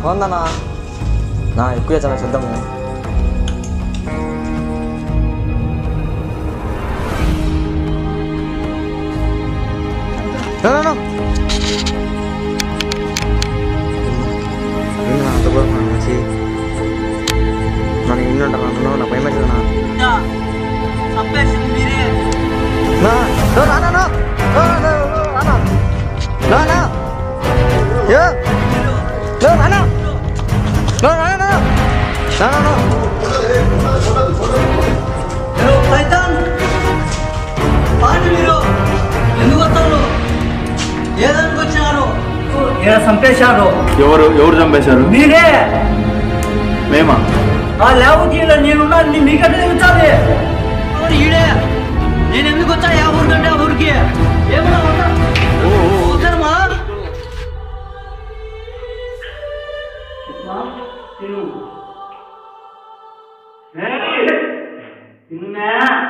బాగుందన్నా నా ఎక్కువ చాలా చూద్దాము No, no, no. ఏంది నా అంత గొడవ మనిషి నన్ను ఇన్ని ఉంటాను నన్ను నా భయం అవుతుంది నా చంపేసింది మీరే నా నో నా నా నా నో నో నో నా నా నా యో నో నా నా నో నా నా నా నా నా హలో పైతాన్ పాండి మీరు ఎందుకు వస్తారు ఏదానికి వచ్చినారు ఇలా చంపేశారు ఎవరు ఎవరు చంపేశారు మీరే మేమా ఆ లేకపోతే నేనున్నా నీ మీకంటే తెలుస్తుంది ఈడే నేను ఎందుకు వచ్చా ఆ ఊరికంటే ఆ ఊరికి ఏమన్నా ఉన్నా అవసరమా తిన్నా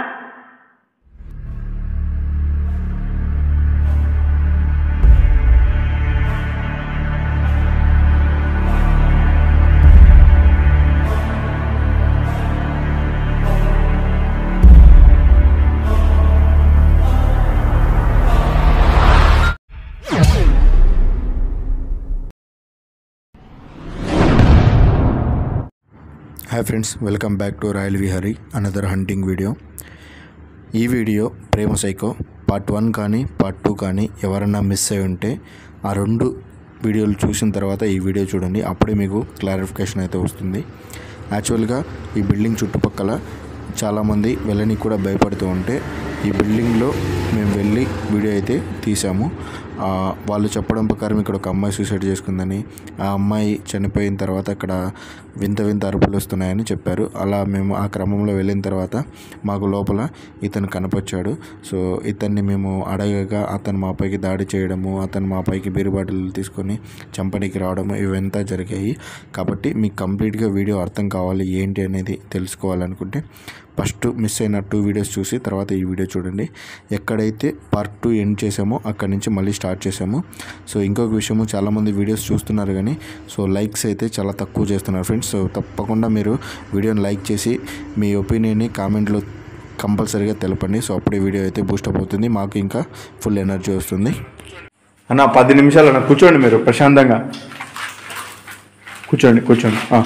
hi friends welcome back to Royal Vihari another hunting video ఈ video Prema psycho part one కానీ పార్ట్ టూ కానీ ఎవరన్నా మిస్ అయి ఉంటే ఆ రెండు వీడియోలు చూసిన తర్వాత ఈ వీడియో చూడండి అప్పుడే మీకు క్లారిఫికేషన్ అయితే వస్తుంది యాక్చువల్గా ఈ బిల్డింగ్ చుట్టుపక్కల చాలామంది వెళ్ళని కూడా భయపడుతూ ఉంటే ఈ బిల్డింగ్లో మేము వెళ్ళి వీడియో అయితే తీసాము ఆ, వాళ్ళు చెప్పడం ప్రకారం ఇక్కడ ఒక అమ్మాయి సూసైడ్ చేసుకుందని ఆ అమ్మాయి చనిపోయిన తర్వాత అక్కడ వింత వింత అరుపులు వస్తున్నాయని చెప్పారు అలా మేము ఆ క్రమంలో వెళ్ళిన తర్వాత మాకు లోపల ఇతను కనపచ్చాడు సో ఇతన్ని మేము అడగగా అతను మా పైకి దాడి చేయడము అతను మా పైకి బీరు బాటిల్ తీసుకొని చంపడానికి రావడము ఇవంతా జరిగాయి కాబట్టి మీకు కంప్లీట్గా వీడియో అర్థం కావాలి ఏంటి అనేది తెలుసుకోవాలనుకుంటే ఫస్ట్ మిస్ అయిన టూ వీడియోస్ చూసి తర్వాత ఈ వీడియో చూడండి ఎక్కడైతే పార్ట్ టూ ఎండ్ చేసామో అక్కడి నుంచి మళ్ళీ స్టార్ట్ చేసాము సో ఇంకొక విషయము చాలామంది వీడియోస్ చూస్తున్నారు కానీ సో లైక్స్ అయితే చాలా తక్కువ చేస్తున్నారు ఫ్రెండ్స్ సో తప్పకుండా మీరు వీడియోని లైక్ చేసి మీ ఒపీనియన్ని కామెంట్లో కంపల్సరీగా తెలపండి సో అప్పుడే వీడియో అయితే బూస్టప్ అవుతుంది మాకు ఇంకా ఫుల్ ఎనర్జీ వస్తుంది అన్న పది నిమిషాలు అన్న కూర్చోండి మీరు ప్రశాంతంగా కూర్చోండి కూర్చోండి ఆ.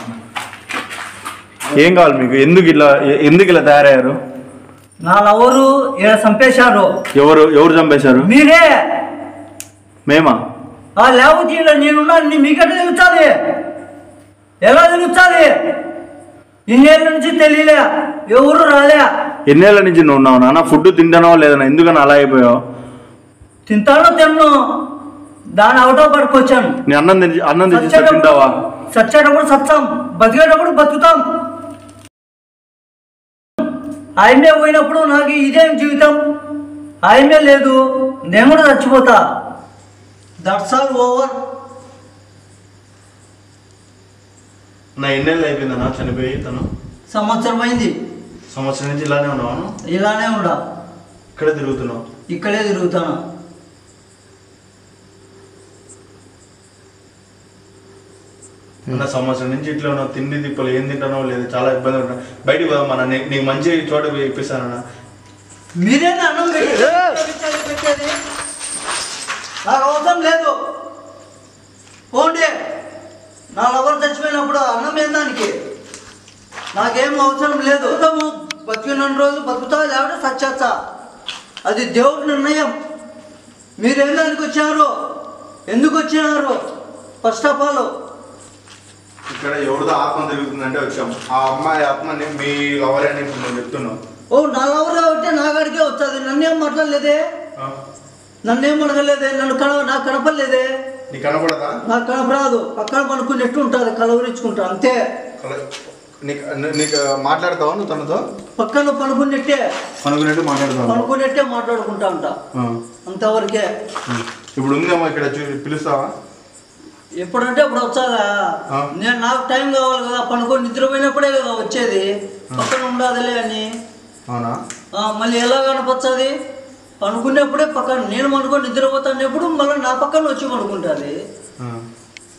ఏం కావాలి మీకు ఎందుకు ఇలా ఎ- ఎందుకు ఇలా తయారయ్యారు నా లవరు ఇలా చంపేశారు ఎవరు ఎవరు చంపేశారు మీరే మేమా ఆ లేకపోతే నేనున్నా నీ మీకంటే తెలుస్తుంది ఎలా తెలుస్తుంది ఇన్నేళ్ళ నుంచి తెలియలే ఎవరు రాలే ఎన్నేళ్ళ నుంచి నువ్వు ఉన్నావు నాన్న ఫుడ్ తింటానో లేదన్నా ఎందుకని అలా అయిపోయావు తింటానో తిన్ను దాని అవటో పడుకొచ్చాను నీ అన్నం తిని అన్నం తెచ్చిస్తే తింటావా చచ్చేటప్పుడు సత్తాం బతికేటప్పుడు బతుకుతాం ఆయనే పోయినప్పుడు నాకు ఇదేం జీవితం ఆయనే లేదు నేను కూడా చచ్చిపోతా దట్స్ ఆల్ ఓవర్ నా ఎన్నేళ్ళు అయిపోయిందన్నా చనిపోయి తను సంవత్సరం అయింది సంవత్సరం నుంచి ఇలానే ఉన్నావు ఇలానే ఉండా ఇక్కడే తిరుగుతున్నావు ఇక్కడే తిరుగుతాను నా సంవత్సరం నుంచి ఇట్లా ఉన్నావు తిండి తిప్పలు ఏం తింటానో లేదు చాలా ఇబ్బంది ఉంటా బయటికి పోదాం మన నీకు మంచి చోట ఇప్పిస్తానన్నా మీరే అన్నం పెట్టేది పెట్టేది నాకు అవసరం లేదు పోండి నా లవర్ చచ్చిపోయినప్పుడు అన్నం ఏం దానికి నాకేం అవసరం లేదు అవుతాము బతికిన రోజు బతుకుతా లేకపోతే సచ్చేస్తా అది దేవుడి నిర్ణయం మీరేం దానికి వచ్చారు ఎందుకు వచ్చినారు ఫస్ట్ ఆఫ్ ఆల్ ఇక్కడ ఎవరిదో ఆత్మ తిరుగుతుందంటే వచ్చాం ఆ అమ్మాయి ఆత్మని మీ లవర్ అని ఇప్పుడు నువ్వు చెప్తున్నావు ఓ నా లవర్ కాబట్టి నా కాడికే వస్తుంది నన్నేం మాట్లాడలేదే ఆ? నన్నేం అడగలేదే నన్ను కన నాకు కనపడలేదే నీకు కనపడదా నాకు కనపరాదు పక్కన పనుకున్నట్టు ఉంటుంది కలవరించుకుంటా అంతే కల- నీకు నీకు మాట్లాడతావా నువ్వు తనతో పక్కన పనుకున్నట్టే అనుకున్నట్టు మాట్లాడతావు పనుకున్నట్టే మాట్లాడుకుంటా ఉంటా ఆ. అంతవరకే ఇప్పుడు ఉందేమో ఇక్కడ చూ పిలుస్తావా ఎప్పుడంటే అప్పుడు వచ్చాదా ఆ. నేను నాకు టైం కావాలి కదా పనుకొని నిద్రపోయినప్పుడే కదా వచ్చేది పక్కన ఉండదులే అని అవునా ఆ, మళ్ళీ ఎలా కనపచ్చది పనుకునేప్పుడే పక్కన నేను పనుకొని నిద్రపోతానప్పుడు మళ్ళీ నా పక్కన వచ్చి పడుకుంటుంది ఆ.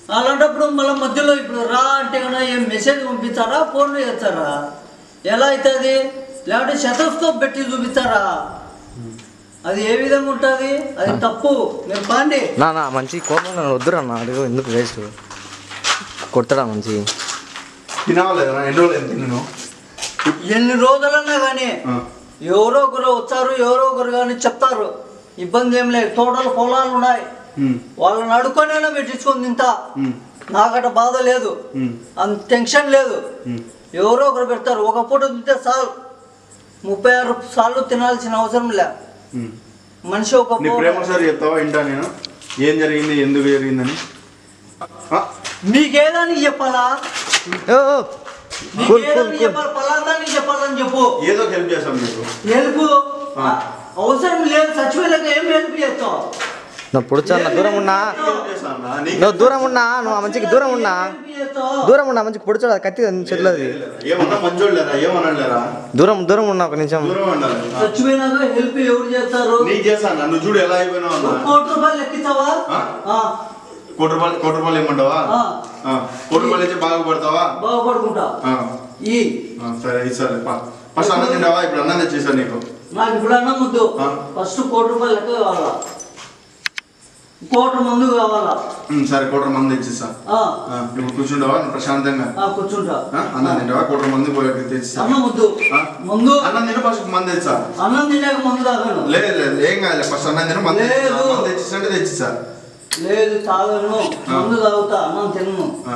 అలాంటప్పుడు మళ్ళీ మధ్యలో ఇప్పుడు రా అంటే కన్నా ఏం మెసేజ్ పంపించారా ఫోన్ చేస్తారా ఎలా అవుతుంది లేకపోతే శతస్కోప్ పెట్టి చూపిస్తారా అది ఏ విధంగా ఉంటుంది అది తప్పు మీరు పాండి నా నా మంచి కోపం నన్ను వద్దురా అన్న అడుగు ఎందుకు వేస్ట్ కొడతాడా మంచి తినవలేదు ఎన్ని రోజులు ఏం తిన్నాను ఎన్ని రోజులన్నా కానీ ఎవరో ఒకరు వచ్చారు ఎవరో ఒకరు కానీ చెప్తారు ఇబ్బంది ఏం లేదు తోటలు పొలాలు ఉన్నాయి వాళ్ళని అడుక్కొనైనా పెట్టించుకొని తింటా నాకట బాధ లేదు అంత టెన్షన్ లేదు ఎవరో ఒకరు పెడతారు ఒక పూట తింటే చాలు ముప్పై ఆరు సార్లు తినాల్సిన అవసరం లే మనిషి ఒక నీ పూట- ప్రేమ సార్ చెప్తావా ఇంటా నేను ఏం జరిగింది ఎందుకు జరిగిందని ఆ, నీకేదానికి చెప్పాలా ఓ, ఓ, కూల్, నీకేదానికి కూల్, కూల్. చెప్పాలి పలాదానికి చెప్పాలని చెప్పు ఏదో హెల్ప్ చేస్తాం మీకు హెల్ప్ ఆ. అవసరం లేదు చచ్చిపోయాక ఏం హెల్ప్ చేస్తావు నా పొడుచా నా దూరం ఉన్నా హెల్ప్ చేస్తానా? నీకు నువ్వు దూరం ఉన్నా నువ్వు ఆ మంచికి దూరం ఉన్నా హెల్ప్ చేస్తావు దూరం ఉన్నా మంచికి పొడుచాడు కత్తి చెట్లది ఏమన్నా మంచోళ్ళు లేరా ఏమనలేరా దూరం దూరం ఉన్నా ఒక నిమిషం దూరం ఉండాలి ఆ, చచ్చిపోయినాక హెల్ప్ ఎవరు చేస్తారు నీకు చేస్తాను నువ్వు చూడు ఎలా అయిపోయినావు అన్న కోటి రూపాయలు లెక్కించావా ఆ? ఆ, కోటి రూపాయలు కోటి రూపాయలు ఇమ్మంటావా ఆ. ఆ, కోటి రూపాయలు ఇచ్చి బాగుపడతావా బాగుపడుకుంటా ఆ, ఈ ఆ, సరే ఇస్తాలే ఫస్ట్ అన్నం తింటావా ఇప్పుడు అన్నం తెచ్చేసా నీకు నాకు ఇప్పుడు అన్నం ముద్దు ఆ. ఫస్ట్ కోటి రూపాయలు లెక్క కావాలా కోటి మందు కావాలా ఉమ్, సరే కోటి మంది తెచ్చిస్తా ఆ, ఆ, ఇప్పుడు కూర్చుంటావా నువ్వు ప్రశాంతంగా ఆ, కూర్చుంటా ఆ, అన్నం తింటావా కోటి మంది పోయి తెచ్చిస్తా అన్నం ముద్దు ఆ? మందు అన్నం తిని ఫస్ట్ మంది తెచ్చా అన్నం తినాక మందు తాగను లేదు లేదు ఏం కాదు ఫస్ట్ అన్నం తిని మంది తెచ్చిస్తా. లేదు. మంది తెచ్చిస్తా అంటే తెచ్చిస్తా లేదు తాగను మందు తాగుతా అన్నం తినను ఆ,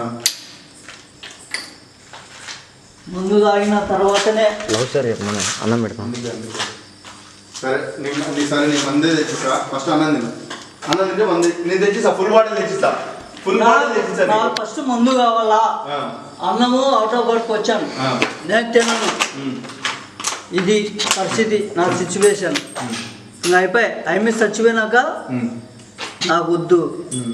మందు తాగిన తర్వాతనే లవ్ సార్ మనం అన్నం పెడతాం అందుకే, అందుకే. సరే నీకు నీ సరే నీకు మందే తెచ్చిస్తా ఫస్ట్ అన్నం తిను అన్నం తింటే మంది నేను తెచ్చిస్తా ఫుల్ బాటిల్ తెచ్చిస్తా ఫుల్ బాటిల్ తెచ్చిస్తా నాకు నీకు. ఫస్ట్ మందు కావాలా ఆ, అన్నము ఆటో బయటకు వచ్చాను ఆ, నేను తినను ఉమ్, ఇది పరిస్థితి నా సిచ్యువేషన్ ఇంకా అయిపోయి ఐమి చచ్చిపోయినాక ఉమ్, నాకు వద్దు ఉమ్.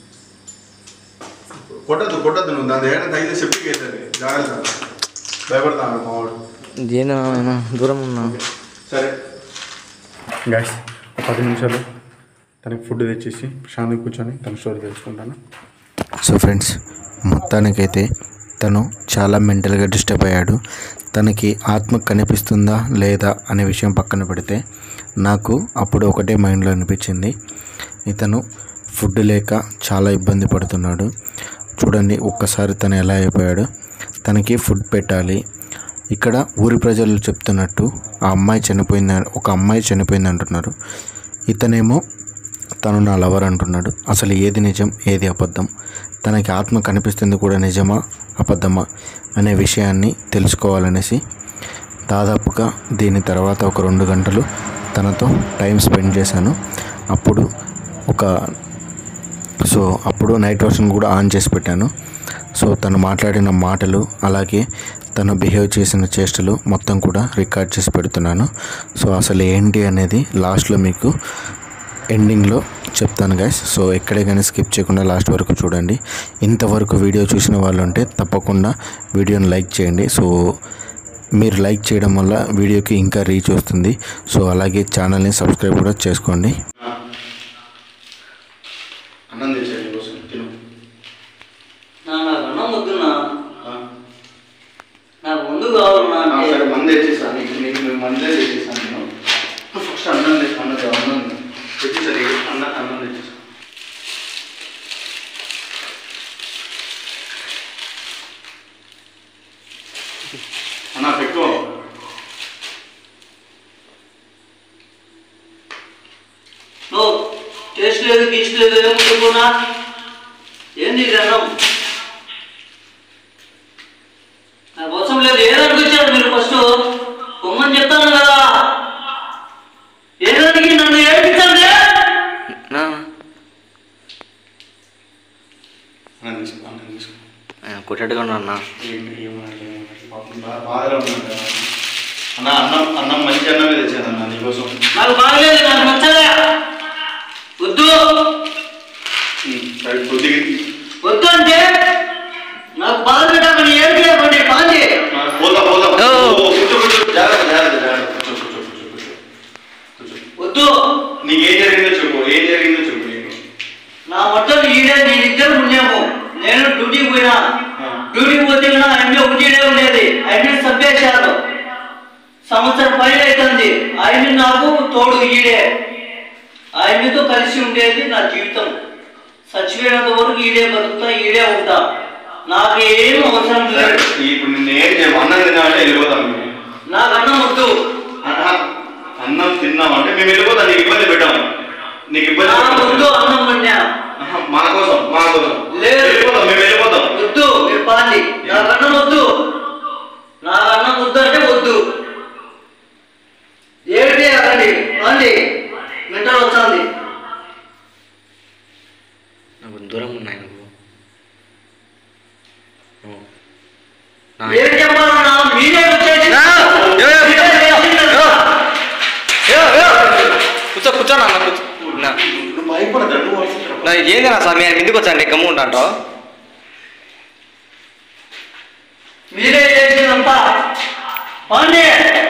కొట్టద్దు కొట్టద్దు నువ్వు దాని ఏమైనా తగిలితే చెప్పి అవుతుంది జాగ్రత్త భయపడతాను మావాడు దేని నాయనా, దూరం ఉన్నా సరే గ్యాస్ ఒక పది నిమిషాలు తనకి ఫుడ్ తెచ్చేసి ప్రశాంతంగా కూర్చొని తన స్టోరీ తెలుసుకుంటాను సో ఫ్రెండ్స్ మొత్తానికైతే తను చాలా మెంటల్గా డిస్టర్బ్ అయ్యాడు తనకి ఆత్మ కనిపిస్తుందా లేదా అనే విషయం పక్కన పెడితే నాకు అప్పుడు ఒకటే మైండ్లో అనిపించింది ఇతను ఫుడ్ లేక చాలా ఇబ్బంది పడుతున్నాడు చూడండి ఒక్కసారి తను ఎలా అయిపోయాడు తనకి ఫుడ్ పెట్టాలి ఇక్కడ ఊరి ప్రజలు చెప్తున్నట్టు ఆ అమ్మాయి చనిపోయింది ఒక అమ్మాయి చనిపోయింది అంటున్నారు ఇతనేమో తను నా లవర్ అంటున్నాడు అసలు ఏది నిజం ఏది అబద్ధం తనకి ఆత్మ కనిపిస్తుంది కూడా నిజమా అబద్ధమా అనే విషయాన్ని తెలుసుకోవాలనేసి దాదాపుగా దీని తర్వాత ఒక రెండు గంటలు తనతో టైం స్పెండ్ చేశాను అప్పుడు ఒక సో అప్పుడు నైట్ వర్షన్ కూడా ఆన్ చేసి పెట్టాను సో తను మాట్లాడిన మాటలు అలాగే తను బిహేవ్ చేసిన చేష్టలు మొత్తం కూడా రికార్డ్ చేసి పెడుతున్నాను సో అసలు ఏంటి అనేది లాస్ట్లో మీకు ఎండింగ్లో చెప్తాను గైస్ సో ఎక్కడే కానీ స్కిప్ చేయకుండా లాస్ట్ వరకు చూడండి ఇంతవరకు వీడియో చూసిన వాళ్ళు ఉంటే తప్పకుండా వీడియోని లైక్ చేయండి సో మీరు లైక్ చేయడం వల్ల వీడియోకి ఇంకా రీచ్ వస్తుంది సో అలాగే ఛానల్ని సబ్స్క్రైబ్ కూడా చేసుకోండి అన్నం తెచ్చాను కోసం తిను నా నాకు అన్నం వద్దునా ఆ, నాకు ముందు కావాలన్నా ఆ, అంటే సరే మంది తెచ్చిస్తాను నీకు నీకు మేము మందే తెచ్చిస్తాను నేను ఫస్ట్ అన్నం తెచ్చి అన్నం తె- అన్నం తెచ్చిస్తా నీకు అన్నం అన్నం తెచ్చిస్తా అన్న పెట్టు నో టేస్ట్ లేదు గీస్ట్ లేదు ఏం ముట్టుకున్నా ఏంది ఇది అన్నం నాకు అవసరం లేదు ఏదానికి వచ్చారు మీరు ఫస్ట్ పొమ్మని చెప్తాను కదా ఏదానికి నన్ను ఏడిపించండి అన్నం తీసుకో అన్నం తీసుకో కొట్టేట్టుగా ఉన్నా అన్న ఏం- ఏమనట్లేదు, ఏమనట్లేదు. పాపం బా- బాధలో ఉన్నాడు కదా. అన్న అన్నం అన్నం మంచి అన్నమే తెచ్చాను అన్న నీకోసం నాకు బాగలేదు నాకు నచ్చలే వద్దు ఉమ్, సరే కొద్దిగా వద్దు అంటే నాకు బాధ పెట్టామని ఏడిపించకండి పాండి ఆ, పోతా పోతా ఓ. ఓ, కూర్చో కూర్చో జాగ్రత్త జాగ్రత్త జాగ్రత్త కూర్చో కూర్చో కూర్చో కూర్చో కూర్చో వద్దు నీకు ఏం జరిగిందో చెప్పు ఏం జరిగిందో చెప్పు నీకు నా మొత్తం ఈడే నేనిద్దరు ఉన్నాము డ్యూటీకి పోతే కూడా ఆయన్ని ఒకటినే ఉండేది ఆయన్ని సభ్యేశారు సంవత్సరం పైన అవుతుంది ఆయన నాకు తోడు ఈడే ఆయనతో కలిసి ఉండేది నా జీవితం చచ్చిపోయినంత వరకు ఈడే బతుకుతా ఈడే ఉంటా నాకు ఏం అవసరం లేదు ఇప్పుడు నిన్ను ఏం చేయము అన్నం తిన్నామంటే వెళ్ళిపోతాం మేము. నాకు అన్నం వద్దు ఆహా, అన్నం తిన్నామంటే మేము వెళ్ళిపోతాం నీకు ఇబ్బంది పెట్టాము నీకు ఇబ్బంది నాకు పెట్టాము. వద్దు అన్నం వండా ఆహా, మా కోసం మా కోసం లేదు. వెళ్ళిపోతాం మేము వెళ్ళిపోతాం వద్దు మీరు పాండి నాకు అన్నం వద్దు నాకు అన్నం వద్దు అంటే వద్దు ఏంటి అక్కడి పాండి మెంటల్ వచ్చింది నాకు దూరం ఉన్నాయి నువ్వు నువ్వు. నా ఏం చెప్పాలన్నా మీరే వచ్చేసి నా, యో, యో, మీరే చేసింది యో. కదా. యో, యో. కూర్చో కూర్చో నాన్న కూర్చో నా నువ్వు భయపడతా నువ్వు అవసరం. నా ఏంది నా స్వామి ఆయన ఇంటికి వచ్చాండి గమ్ము ఉంటాంటావు మీరే చేసిందంతా పాండి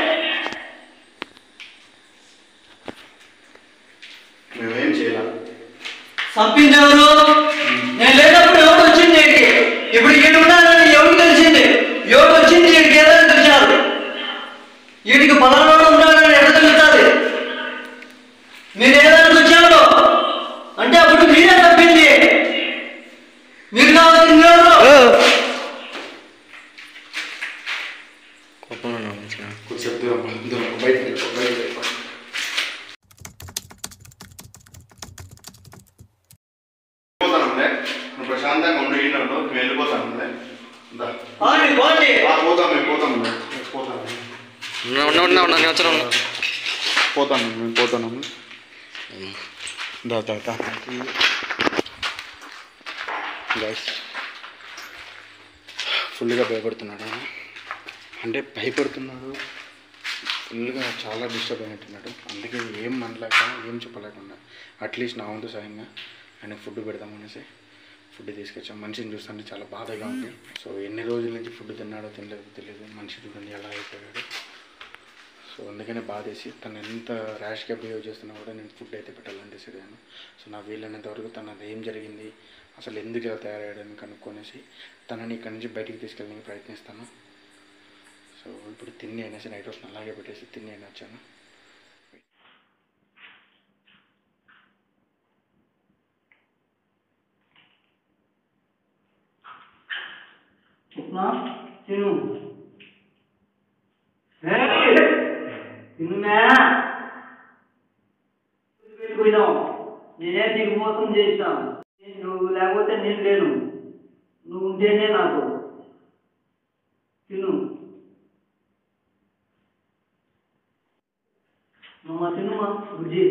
మేమేం చేయాలి చంపింది ఎవరు నేను లేనప్పుడు ఎవరు వచ్చింది ఏంటి ఇప్పుడు ఈయన ఉన్నారని ఎవరు తెలిసింది ఎవరు వచ్చింది ఈయనకి ఏదైనా తెలిసారు వీడికి బలంలో ఉన్నాడని ఎక్కడ తెలుస్తుంది మీరు ఏదైనా వచ్చారు అంటే అప్పుడు మీరే తప్పింది మీరు కావాల్సింది ఎవరు కోపంలో ఉన్నావు మంచిగా. కొంచెం దూరం పో, దూరం పో, బయటికి వెళ్ళిపో, బయటికి వెళ్ళిపో. వెళ్ళిపోతానులే. నువ్వు ప్రశాంతంగా ఉండు ఈయన ఉండు మేము వెళ్ళిపోతానులే. దా. పాండి పాండి ఆ, పోతాం మేము పోతాం పోతాం ఉన్నా ఉన్నా ఉన్నా ఉన్నా నేను వచ్చాను ఉన్నా పోతాను మేము పోతాను దా దా దా గైస్ ఫుల్గా భయపడుతున్నాడు ఆయన. అంటే భయపడుతున్నాడు ఫుల్గా చాలా డిస్టర్బ్ అయినట్టున్నాడు అందుకే ఏం మనలేక ఏం చెప్పలేకుండా అట్లీస్ట్ నా వంతు సాయంగా ఆయన ఫుడ్ పెడదామనేసి ఫుడ్ తీసుకొచ్చాం మనిషిని చూస్తుంటే చాలా బాధగా ఉంది సో ఎన్ని రోజుల నుంచి ఫుడ్ తిన్నాడో తినలేదో తెలియదు మనిషి చూడండి ఎలా అయిపోయాడు సో అందుకనే బాధేసి తను ఎంత ర్యాష్గా బిహేవ్ చేస్తున్నా కూడా నేను ఫుడ్ అయితే పెట్టాలని డిసైడ్ అయ్యాను సో నా వీలైనంత వరకు తనది ఏం జరిగింది అసలు ఎందుకు ఇలా తయారయ్యాడని కనుక్కొనేసి తనని ఇక్కడి నుంచి బయటికి తీసుకెళ్ళడానికి ప్రయత్నిస్తాను సో ఇప్పుడు తిని అనేసి నైట్ రోజు అలాగే పెట్టేసి తిని అని వచ్చాను ఉప్మా తిను తినుమే పోయినాం నేనే నీకు మోసం చేసినాను నువ్వు లేకపోతే నేను లేను నువ్వు ఉంటేనే నాకు తిను అమ్మా తినుమా బుజ్జి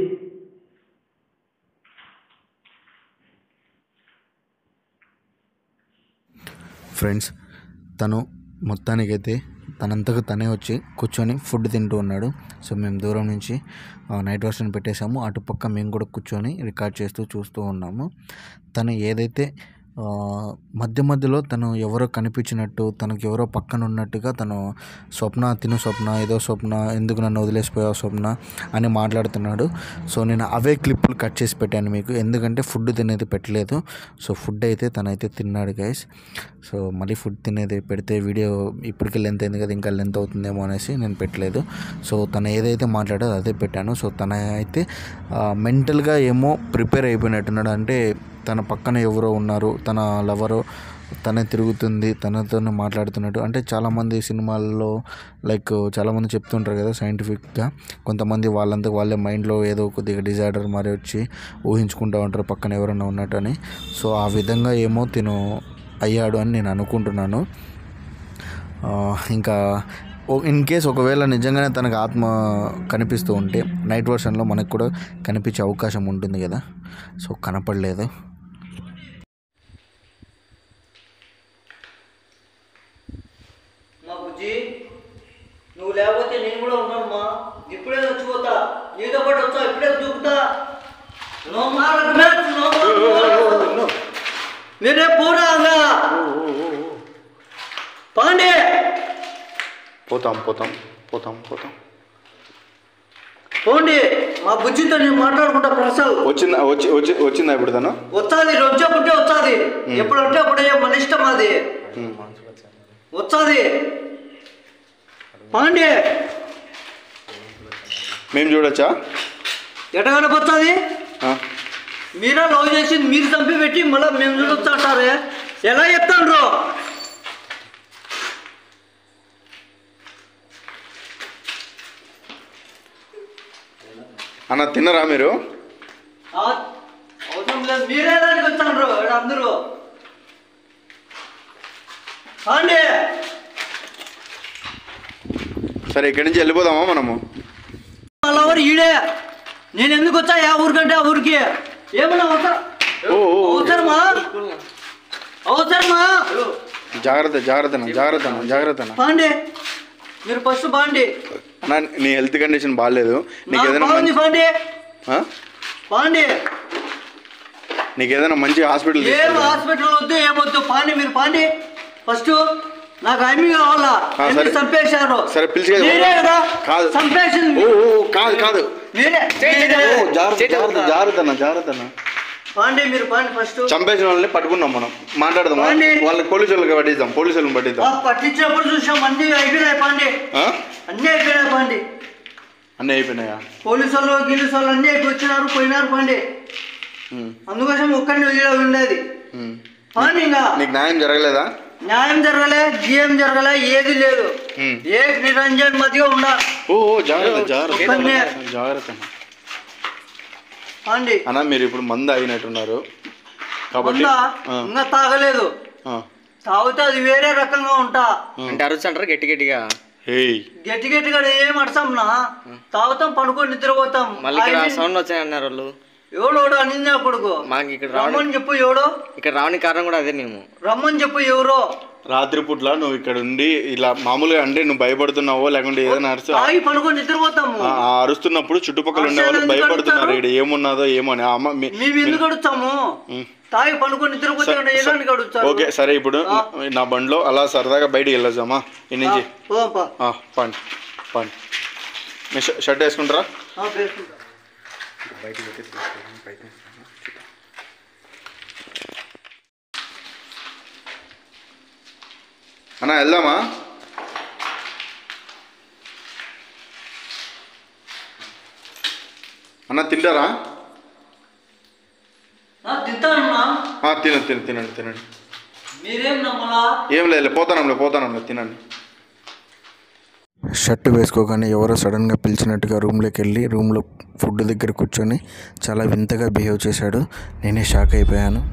ఫ్రెండ్స్ తను మొత్తానికైతే తనంతకు తనే వచ్చి కూర్చొని ఫుడ్ తింటూ ఉన్నాడు సో మేము దూరం నుంచి ఆ, నైట్ వర్షన్ పెట్టేశాము అటుపక్క మేము కూడా కూర్చొని రికార్డ్ చేస్తూ చూస్తూ ఉన్నాము తను ఏదైతే ఆ, మధ్య మధ్యలో తను ఎవరో కనిపించినట్టు తనకు ఎవరో పక్కన ఉన్నట్టుగా తను స్వప్న తిను స్వప్న ఏదో స్వప్న ఎందుకు నన్ను వదిలేసిపోయావు స్వప్న అని మాట్లాడుతున్నాడు సో నేను అవే క్లిప్పులు కట్ చేసి పెట్టాను మీకు ఎందుకంటే ఫుడ్ తినేది పెట్టలేదు సో ఫుడ్ అయితే తనైతే తిన్నాడు గైస్ సో మళ్ళీ ఫుడ్ తినేది పెడితే వీడియో ఇప్పటికే లెంత్ అయింది కదా ఇంకా లెంత్ అవుతుందేమో అనేసి నేను పెట్టలేదు సో తను ఏదైతే మాట్లాడో అదే పెట్టాను సో తన అయితే మెంటల్గా ఏమో ప్రిపేర్ అయిపోయినట్టున్నాడు అంటే తన పక్కన ఎవరో ఉన్నారు తన లవరో తనే తిరుగుతుంది తనతోనే మాట్లాడుతున్నట్టు అంటే చాలామంది సినిమాల్లో లైక్ చాలామంది చెప్తుంటారు కదా సైంటిఫిక్గా కొంతమంది వాళ్ళంతా వాళ్ళే మైండ్లో ఏదో కొద్దిగా డిజార్డర్ మరి వచ్చి ఊహించుకుంటూ ఉంటారు పక్కన ఎవరైనా ఉన్నట్టు అని సో ఆ విధంగా ఏమో తిను అయ్యాడు అని నేను అనుకుంటున్నాను ఆ, ఇంకా ఇన్ కేస్ ఒకవేళ నిజంగానే తనకు ఆత్మ కనిపిస్తూ ఉంటే నైట్ వర్షన్లో మనకు కూడా కనిపించే అవకాశం ఉంటుంది కదా సో కనపడలేదు మా బుజ్జి నువ్వు లేకపోతే నేను కూడా ఉన్నాను మా ఇప్పుడే వచ్చిపోతా నీతో పాటు వచ్చా ఇప్పుడే దూకుతా నో మారకు మేరకు నో మారకు మీరే పోరాగా పాండే పోతాం పోతాం పోతాం పోతాం పోండి మా బుజ్జితో నేను మాట్లాడుకుంటా ప్రసాద్ వచ్చిందా వచ్చి వచ్చి వచ్చిందా ఇప్పుడు తను వచ్చాది రొచ్చే పుట్టే వచ్చాది ఎప్పుడు అంటే అప్పుడే మన ఇష్టం అది ఉమ్. వచ్చాది పాండి మేము చూడొచ్చా ఎట కనపచ్చాది ఆ. మీరే లవ్ చేసి మీరు చంపి పెట్టి మళ్ళీ మేము చూడొచ్చు అంటారే ఎలా చెప్తాండ్రు అన్న తిన్నరా మీరు ఆ, అవసరం లేదు మీరే దానికి వచ్చాండ్రు ఈడ అందరూ పాండి సరే ఇక్కడి నుంచి వెళ్ళిపోదామా మనము వాళ్ళెవరు ఈడే నేను ఎందుకు వచ్చా ఆ ఊరికంటే ఆ ఊరికి ఏమన్నా అవసరం ఓ, ఓ, ఓ. అవసరమా అవసరమా జాగ్రత్త జాగ్రత్త అన్న జాగ్రత్త అన్న జాగ్రత్త అన్న పాండి మీరు ఫస్ట్ పాండి అన్న నీ హెల్త్ కండిషన్ బాగాలేదు నీకు నాకు ఏదైనా బాగుంది మంచి- పాండి ఆ? పాండి నీకు ఏదైనా మంచి హాస్పిటల్ ఏం తీసుకెళ్ళు. హాస్పిటల్ వద్దు ఏమొద్దు పాండి మీరు పాండి ఫస్ట్ నాకు అమ్మి కావాలా ఆ, అమ్మి సరే. చంపేశారు సరే, పిలిచి- మీరే కదా కాదు. చంపేసింది ఓ ఓ, ఓ, కాదు కాదు మీరే మీరే. ఓ, జాగ్రత్త జాగ్రత్త జాగ్రత్త అన్న జాగ్రత్త అన్న పాండి మీరు పాండి ఫస్ట్ చంపేసిన వాళ్ళని పట్టుకున్నాం మనం మాట్లాడదాం పోండి. వాళ్ళకి పోలీసు వాళ్ళకి పట్టిద్దాం పోలీసు వాళ్ళని పట్టిద్దాం పట్టించినప్పుడు చూసాం అన్ని అయిపోయినాయి పాండి ఆ? అన్నీ అయిపోయినాయి పాండి అన్నీ అయిపోయినాయా పోలీసు వాళ్ళు గిలీసు వాళ్ళు అన్నీ అయిపోయి వచ్చినారు పోయినారు పాండి ఉమ్, అందుకోసం ఒక్కడిని వదిలే ఉండేది ఉమ్. పాండి ఇంకా నీకు న్యాయం జరగలేదా న్యాయం జరగలే జీఎం జరగలే ఏది లేదు ఉమ్. ఏ నిరంజన్ మధ్య ఉండ ఓ ఓ, జాగ్రత్త జాగ్రత్త ఒక్కడినే. జాగ్రత్త అన్న. పాండి అన్న మీరు ఇప్పుడు మందు అయినట్టున్నారు కాబట్టి ఉందా ఆ, ఇంకా తాగలేదు ఆ. తాగితే అది వేరే రకంగా ఉంటా అంటే అరుచు అంటారు గట్టి గట్టిగా ఏయ్ గట్టి గట్టిగా ఏం అడసాం నా తాగుతాం పడుకొని నిద్రపోతాం మళ్ళీ ఇక్కడ ఆయన- సౌండ్ వచ్చాయి అన్నారు వాళ్ళు ఎవడోడు అనిందా కొడుకు మాకు ఇక్కడ రావడం రమ్మని చెప్పు ఎవడో ఇక్కడ రావడానికి కారణం కూడా అదే మేము రమ్మని చెప్పు ఎవరో రాత్రిపూట్ల నువ్వు ఇక్కడ ఉండి ఇలా మామూలుగా అంటే నువ్వు భయపడుతున్నావో లేకుంటే ఏదైనా అరుస్తు తాగి పడుకొని నిద్రపోతాము ఆ ఆ అరుస్తున్నప్పుడు చుట్టుపక్కల ఉండే వాళ్ళు అసలు ఎందుకు భయపడుతున్నారు అడుగుతారు? ఇక్కడ ఏమున్నదో ఏమో అని ఆ అమ్మ మీ- మేము ఎందుకు అడుగుతాము ఉం. తాగి పడుకొని నిద్రపోతే ఏదానికి అడుగుతారు ఓకే సరే ఇప్పుడు నా బండిలో అలా సరదాగా బయటికి వెళ్ళొచ్చామా ఈ నుంచి పోదాంపా. ఆ, పండి పండి మీ ష- షర్ట్ వేసుకుంటారా ఆ, వేసుకుంటా. బయటకు పెట్టి తీసుకెళ్ళడానికి ప్రయత్నిస్తాను చూద్దాం. అన్న వెళ్దామా అన్న తింటారా ఆ, తింటానమ్మా ఆ, తినండి తినండి తినండి తినండి మీరేం నమ్మలా ఏం లేదు పోతానంలే పోతానంలే తినండి షర్ట్ వేసుకోగానే ఎవరో సడన్గా పిలిచినట్టుగా రూమ్లోకి వెళ్ళి రూమ్లో ఫుడ్ దగ్గర కూర్చొని చాలా వింతగా బిహేవ్ చేశాడు నేనే షాక్ అయిపోయాను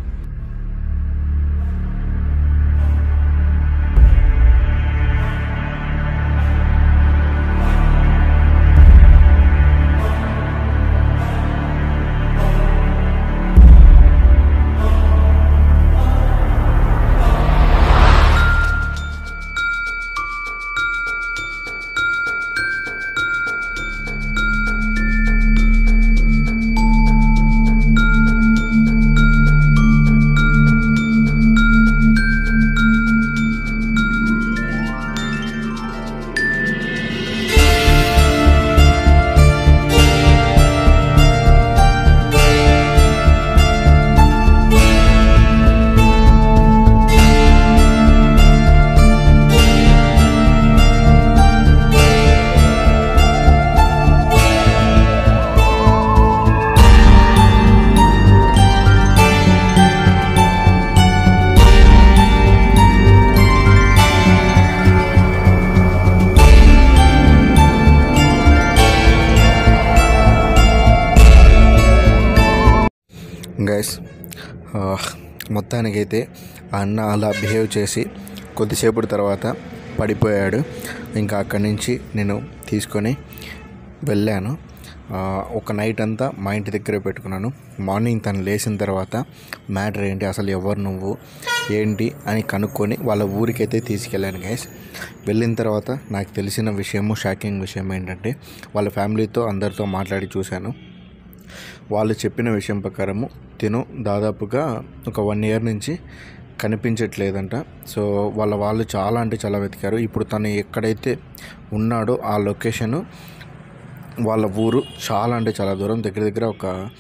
గైస్ మొత్తానికైతే ఆ అన్న అలా బిహేవ్ చేసి కొద్దిసేపటి తర్వాత పడిపోయాడు ఇంకా అక్కడి నుంచి నేను తీసుకొని వెళ్ళాను ఆ, ఒక నైట్ అంతా మా ఇంటి దగ్గరే పెట్టుకున్నాను మార్నింగ్ తను లేచిన తర్వాత మ్యాటర్ ఏంటి అసలు ఎవరు నువ్వు ఏంటి అని కనుక్కొని వాళ్ళ ఊరికైతే తీసుకెళ్ళాను గైస్ వెళ్ళిన తర్వాత నాకు తెలిసిన విషయము షాకింగ్ విషయం ఏంటంటే వాళ్ళ ఫ్యామిలీతో అందరితో మాట్లాడి చూశాను వాళ్ళు చెప్పిన విషయం ప్రకారము తిను దాదాపుగా ఒక వన్ ఇయర్ నుంచి కనిపించట్లేదంట సో వాళ్ళ వాళ్ళు చాలా అంటే చాలా వెతికారు ఇప్పుడు తను ఎక్కడైతే ఉన్నాడో ఆ లొకేషను వాళ్ళ ఊరు చాలా అంటే చాలా దూరం దగ్గర దగ్గర ఒక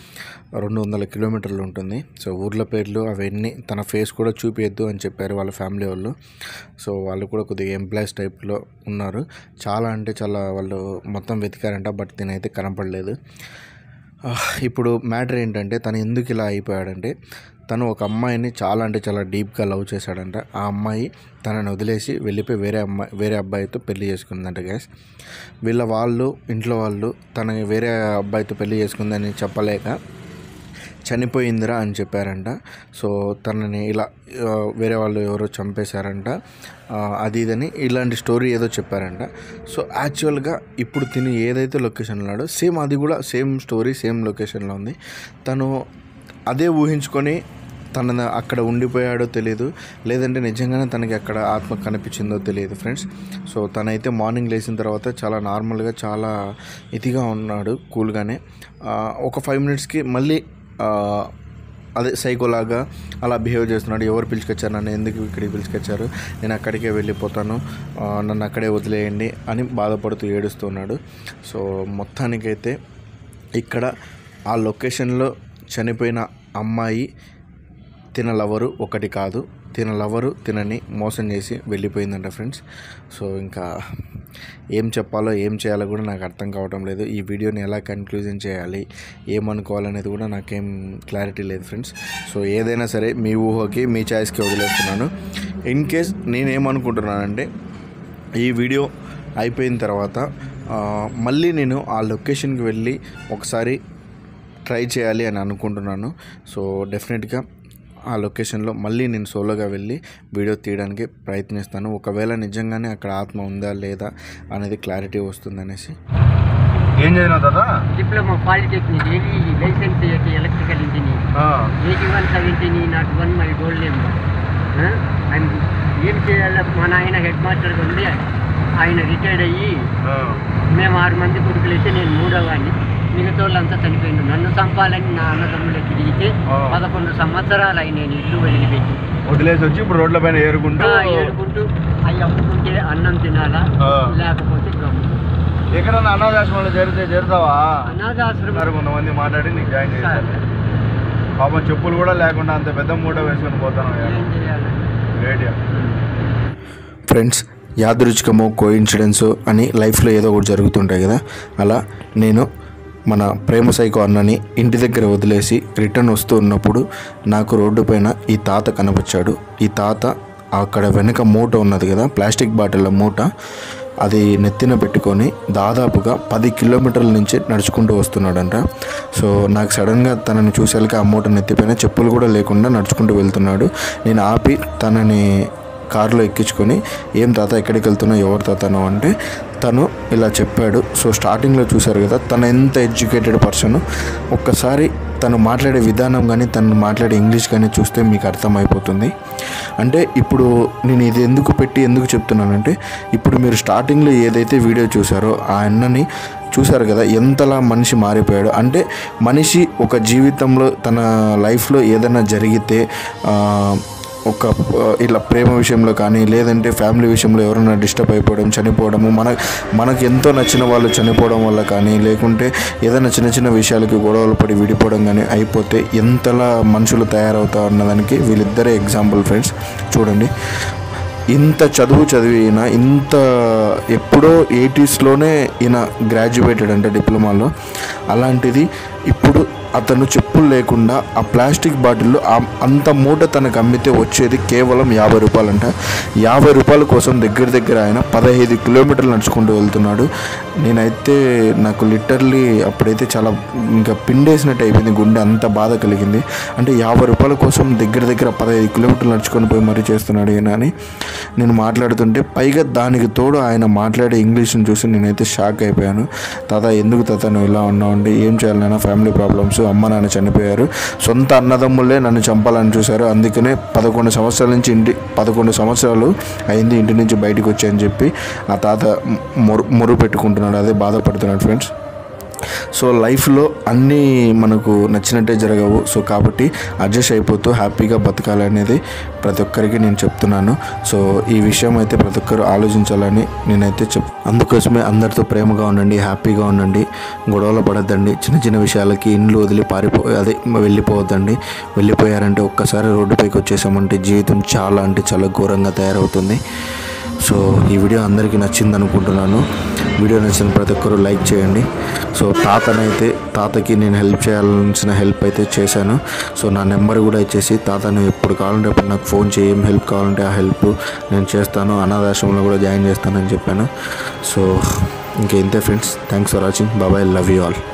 రెండు వందల కిలోమీటర్లు ఉంటుంది సో ఊర్ల పేర్లు అవన్నీ తన ఫేస్ కూడా చూపించద్దు అని చెప్పారు వాళ్ళ ఫ్యామిలీ వాళ్ళు సో వాళ్ళు కూడా కొద్దిగా ఎంప్లాయీస్ టైప్లో ఉన్నారు చాలా అంటే చాలా వాళ్ళు మొత్తం వెతికారంట బట్ దీనైతే కనపడలేదు ఆ, ఇప్పుడు మ్యాటర్ ఏంటంటే తను ఎందుకు ఇలా అయిపోయాడంటే తను ఒక అమ్మాయిని చాలా అంటే చాలా డీప్గా లవ్ చేశాడంట ఆ అమ్మాయి తనని వదిలేసి వెళ్ళిపోయి వేరే అమ్మాయి వేరే అబ్బాయితో పెళ్లి చేసుకుందంట గ్యాస్ వీళ్ళ వాళ్ళు ఇంట్లో వాళ్ళు తన వేరే అబ్బాయితో పెళ్లి చేసుకుందని చెప్పలేక చనిపోయిందిరా అని చెప్పారంట సో తనని ఇలా ఆ, వేరే వాళ్ళు ఎవరో చంపేశారంట ఆ, అది ఇదని ఇలాంటి స్టోరీ ఏదో చెప్పారంట సో యాక్చువల్గా ఇప్పుడు తిని ఏదైతే లొకేషన్లో ఉన్నాడో సేమ్ అది కూడా సేమ్ స్టోరీ సేమ్ లొకేషన్లో ఉంది తను అదే ఊహించుకొని తన అక్కడ ఉండిపోయాడో తెలియదు లేదంటే నిజంగానే తనకి అక్కడ ఆత్మ కనిపించిందో తెలియదు ఫ్రెండ్స్ సో తనైతే మార్నింగ్ లేచిన తర్వాత చాలా నార్మల్గా చాలా ఇదిగా ఉన్నాడు కూల్గానే ఆ, ఒక ఫైవ్ మినిట్స్కి మళ్ళీ ఆ, అదే సైకోలాగా అలా బిహేవ్ చేస్తున్నాడు ఎవరు పిలుచుకొచ్చారు నన్ను ఎందుకు ఇక్కడికి పిలుచుకొచ్చారు నేను అక్కడికే వెళ్ళిపోతాను ఆ, నన్ను అక్కడే వదిలేయండి అని బాధపడుతూ ఏడుస్తున్నాడు సో మొత్తానికైతే ఇక్కడ ఆ లొకేషన్లో చనిపోయిన అమ్మాయి తిన లవరు ఒకటి కాదు తిన లవరు తినని మోసం చేసి వెళ్ళిపోయిందంట ఫ్రెండ్స్ సో ఇంకా ఏం చెప్పాలో ఏం చేయాలో కూడా నాకు అర్థం కావటం లేదు ఈ వీడియోని ఎలా కన్క్లూజన్ చేయాలి ఏమనుకోవాలనేది కూడా నాకేం క్లారిటీ లేదు ఫ్రెండ్స్ సో ఏదైనా సరే మీ ఊహకి మీ చాయిస్కి వదిలేస్తున్నాను ఇన్ కేస్ నేనేమనుకుంటున్నానంటే ఈ వీడియో అయిపోయిన తర్వాత ఆ, మళ్ళీ నేను ఆ లొకేషన్కి వెళ్ళి ఒకసారి ట్రై చేయాలి అని అనుకుంటున్నాను సో డెఫినెట్గా ఆ లొకేషన్లో మళ్ళీ నేను సోలోగా వెళ్ళి వీడియో తీయడానికి ప్రయత్నిస్తాను ఒకవేళ నిజంగానే అక్కడ ఆత్మ ఉందా లేదా అనేది క్లారిటీ వస్తుందనేసి ఏం చదివినావు తాత డిప్లొమా పాలిటెక్నిక్ ఏది లైసెన్స్ ఏది electrical engineer eighty one seventeen not one my gold name ఆయన ఏం చేయాలి మా నాయన హెడ్ మాస్టర్గా ఉంది ఆయన రిటైర్డ్ అయ్యి మేము ఆరు మంది కొడుకులు అయితే నేను మూడోవాడిని మిగతా వాళ్ళంతా చనిపోయిండు నన్ను చంపాలని నా అన్నదమ్ములు తిరిగితే ఆ. పదకొండు సంవత్సరాలు అయి నేను ఇల్లు వదిలిపెట్టి వదిలేసి వచ్చి ఇప్పుడు రోడ్ల పైన ఏరుకుంటూ ఆ, ఏడుకుంటూ అవి అమ్ముకుంటే అన్నం తినాలా ఆ. లేకపోతే గమ్ము ఎక్కడన్నా అనాథాశ్రమంలో చేరితే చేరుతావా అనాథాశ్రమం ఉన్నారు కొంతమంది మాట్లాడి నీకు జాయిన్ చేశారు పాపం చెప్పులు కూడా లేకుండా అంత పెద్ద మూట వేసుకొని పోతాను ఏం చేయాలి రేడియో ఫ్రెండ్స్ యాదృచ్ఛికమో కోయిన్సిడెన్స్ అని లైఫ్లో ఏదో ఒకటి జరుగుతుంటాయి కదా అలా నేను మన ప్రేమ సైకో అన్నని ఇంటి దగ్గర వదిలేసి రిటర్న్ వస్తూ ఉన్నప్పుడు నాకు రోడ్డు పైన ఈ తాత కనిపించాడు ఈ తాత అక్కడ వెనక మూట ఉన్నది కదా ప్లాస్టిక్ బాటిల్ మూట అది నెత్తిన పెట్టుకొని దాదాపుగా పది కిలోమీటర్ల నుంచి నడుచుకుంటూ వస్తున్నాడంట సో నాకు సడన్గా తనని చూసేళ్ళకి ఆ మూట నెత్తిపైన చెప్పులు కూడా లేకుండా నడుచుకుంటూ వెళ్తున్నాడు నేను ఆపి తనని కారులో ఎక్కించుకొని ఏం తాత ఎక్కడికి వెళ్తున్నావు ఎవరు తాతను అంటే తను ఇలా చెప్పాడు సో స్టార్టింగ్లో చూశారు కదా తను ఎంత ఎడ్యుకేటెడ్ పర్సన్ ఒక్కసారి తను మాట్లాడే విధానం కానీ తను మాట్లాడే ఇంగ్లీష్ కానీ చూస్తే మీకు అర్థమైపోతుంది అంటే ఇప్పుడు నేను ఇది ఎందుకు పెట్టి ఎందుకు చెప్తున్నానంటే ఇప్పుడు మీరు స్టార్టింగ్లో ఏదైతే వీడియో చూసారో ఆ అన్నని చూశారు కదా ఎంతలా మనిషి మారిపోయాడు అంటే మనిషి ఒక జీవితంలో తన లైఫ్లో ఏదైనా జరిగితే ఆ, ఒక ఆ, ఇలా ప్రేమ విషయంలో కానీ లేదంటే ఫ్యామిలీ విషయంలో ఎవరైనా డిస్టర్బ్ అయిపోవడం చనిపోవడము మన మనకు ఎంతో నచ్చిన వాళ్ళు చనిపోవడం వల్ల కానీ లేకుంటే ఏదైనా చిన్న చిన్న విషయాలకి గొడవలు పడి విడిపోవడం కానీ అయిపోతే ఎంతలా మనుషులు తయారవుతారు అన్నదానికి వీళ్ళిద్దరే ఎగ్జాంపుల్ ఫ్రెండ్స్ చూడండి ఇంత చదువు చదివిన ఇంత ఎప్పుడో ఎయిటీస్లోనే ఈయన గ్రాడ్యుయేటెడ్ అంటే డిప్లొమాలో అలాంటిది ఇప్పుడు అతను చెప్పులు లేకుండా ఆ ప్లాస్టిక్ బాటిల్లో ఆ- అంత మూట తనకు అమ్మితే వచ్చేది కేవలం యాభై రూపాయలంట యాభై రూపాయల కోసం దగ్గర దగ్గర ఆయన పదహైదు కిలోమీటర్లు నడుచుకుంటూ వెళ్తున్నాడు నేనైతే నాకు లిటర్లీ అప్పుడైతే చాలా ఇంకా పిండేసినట్టు అయిపోయింది గుండె అంత బాధ కలిగింది అంటే యాభై రూపాయల కోసం దగ్గర దగ్గర పదహైదు కిలోమీటర్లు నడుచుకొని పోయి మరీ చేస్తున్నాడు ఈయన అని నేను మాట్లాడుతుంటే పైగా దానికి తోడు ఆయన మాట్లాడే ఇంగ్లీష్ని చూసి నేనైతే షాక్ అయిపోయాను తాత ఎందుకు తాత నువ్వు ఇలా ఉన్నావు అంటే ఏం చేయాలి నాన్న ఫ్యామిలీ ప్రాబ్లమ్స్ అమ్మ నాన్న చనిపోయారు సొంత అన్నదమ్ములే నన్ను చంపాలని చూశారు అందుకనే పదకొండు సంవత్సరాల నుంచి ఇంటి పదకొండు సంవత్సరాలు అయింది ఇంటి నుంచి బయటకు వచ్చాయని చెప్పి ఆ తాత మొరు మొరు పెట్టుకుంటున్నాడు అదే బాధపడుతున్నాడు ఫ్రెండ్స్ సో లైఫ్లో అన్నీ మనకు నచ్చినట్టే జరగవు సో కాబట్టి అడ్జస్ట్ అయిపోతూ హ్యాపీగా బతకాలనేది ప్రతి ఒక్కరికి నేను చెప్తున్నాను సో ఈ విషయం అయితే ప్రతి ఒక్కరు ఆలోచించాలని నేనైతే చెప్ అందుకోసమే అందరితో ప్రేమగా ఉండండి హ్యాపీగా ఉండండి గొడవలు పడద్దండి చిన్న చిన్న విషయాలకి ఇండ్లు వదిలి పారిపో అదే వెళ్ళిపోవద్దండి వెళ్ళిపోయారంటే ఒక్కసారి రోడ్డుపైకి వచ్చేసామంటే జీవితం చాలా అంటే చాలా ఘోరంగా తయారవుతుంది సో ఈ వీడియో అందరికీ నచ్చింది అనుకుంటున్నాను వీడియో నచ్చిన ప్రతి ఒక్కరు లైక్ చేయండి సో తాతనైతే తాతకి నేను హెల్ప్ చేయాల్సిన హెల్ప్ అయితే చేశాను సో నా నెంబర్ కూడా ఇచ్చేసి తాత నువ్వు ఎప్పుడు కావాలంటే అప్పుడు నాకు ఫోన్ చేయి ఏం హెల్ప్ కావాలంటే ఆ హెల్ప్ నేను చేస్తాను అనాథాశ్రమంలో కూడా జాయిన్ చేస్తానని చెప్పాను సో ఇంక ఇంతే ఫ్రెండ్స్ థ్యాంక్స్ ఫర్ వాచింగ్ బాబాయ్ లవ్ యూ ఆల్